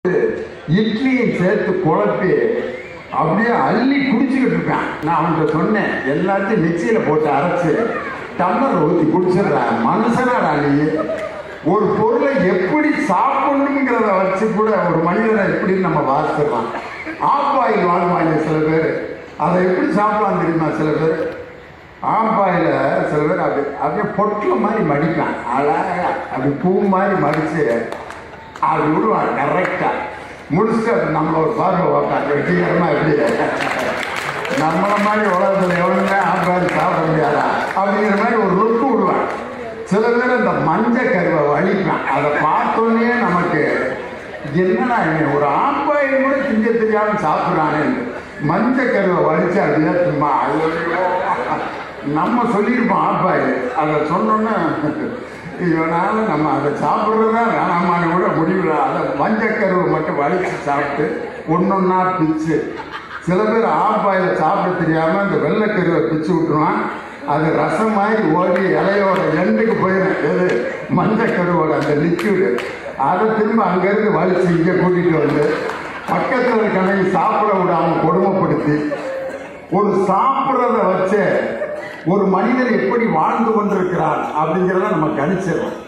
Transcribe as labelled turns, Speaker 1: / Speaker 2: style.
Speaker 1: இட்லியும் சேர்த்து குழப்பி அப்படியே அள்ளி குடிச்சுக்கிட்டு இருப்பேன் நான் அவன்கிட்ட சொன்னேன் எல்லாத்தையும் மிக்சியில போட்டு அரைச்சு டம்ளர் ஊற்றி குடிச்சிடுறேன் மனுஷனாடா நீ ஒரு பொருளை எப்படி சாப்பிடணுங்கிறத வச்சு கூட ஒரு மனிதனை எப்படி நம்ம வாசிக்கலாம் ஆப்பாயில் வாழ்வாங்க சில பேர் அதை எப்படி சாப்பிடலாம் தெரியுமா சில பேர் ஆம்பாயில் சில பேர் அப்படி அப்படியே பொட்டில் மாதிரி மடிப்பான் அழகா அப்படி பூ மாதிரி மடித்து அது விடுவான் கரெக்டாக முடிச்சுட்டு அது நம்மள ஒரு பார்வை பார்ப்பாங்க வெற்றிகரமாக எப்படி நம்மள மாதிரி உலகத்தில் எவனுமே ஆம்பாயில் சாப்பிட முடியாதா அப்படிங்கிற மாதிரி ஒரு லுக்கு விடுவான் சில பேர் இந்த மஞ்சள் கருவை வலிப்பான் அதை பார்த்தோன்னே நமக்கு என்னடா இவன் ஒரு ஆம்பாயில் கூட திங்க தெரியாம சாப்பிட்றானே மஞ்சள் கருவை வலிச்சு அப்படியே சும்மா ஐயோ நம்ம சொல்லியிருப்போம் ஆப்பாயில் அதை சொன்னோன்னே இவனால நம்ம அதை சாப்பிட்றதா வேணாமான்னு கூட முடிவில் அதை மஞ்சக்கருவை மட்டும் வலிச்சு சாப்பிட்டு ஒன்றொன்னா பிச்சு சில பேர் ஆப்பாயில் சாப்பிட தெரியாமல் இந்த வெள்ளைக்கருவை பிச்சு விட்டுருவான் அது ரசம் மாதிரி ஓடி இலையோட எண்டுக்கு போயிடும் எது மஞ்சக்கருவோட அந்த லிக்விடு அதை திரும்ப அங்கேருந்து வலிச்சு இங்கே கூட்டிகிட்டு வந்து பக்கத்தில் இருக்கவங்க சாப்பிட விடாம கொடுமைப்படுத்தி ஒரு சாப்பிட்றத வச்சு ஒரு மனிதர் எப்படி வாழ்ந்து கொண்டிருக்கிறார் அப்படிங்கிறத நம்ம கணிச்சிடலாம்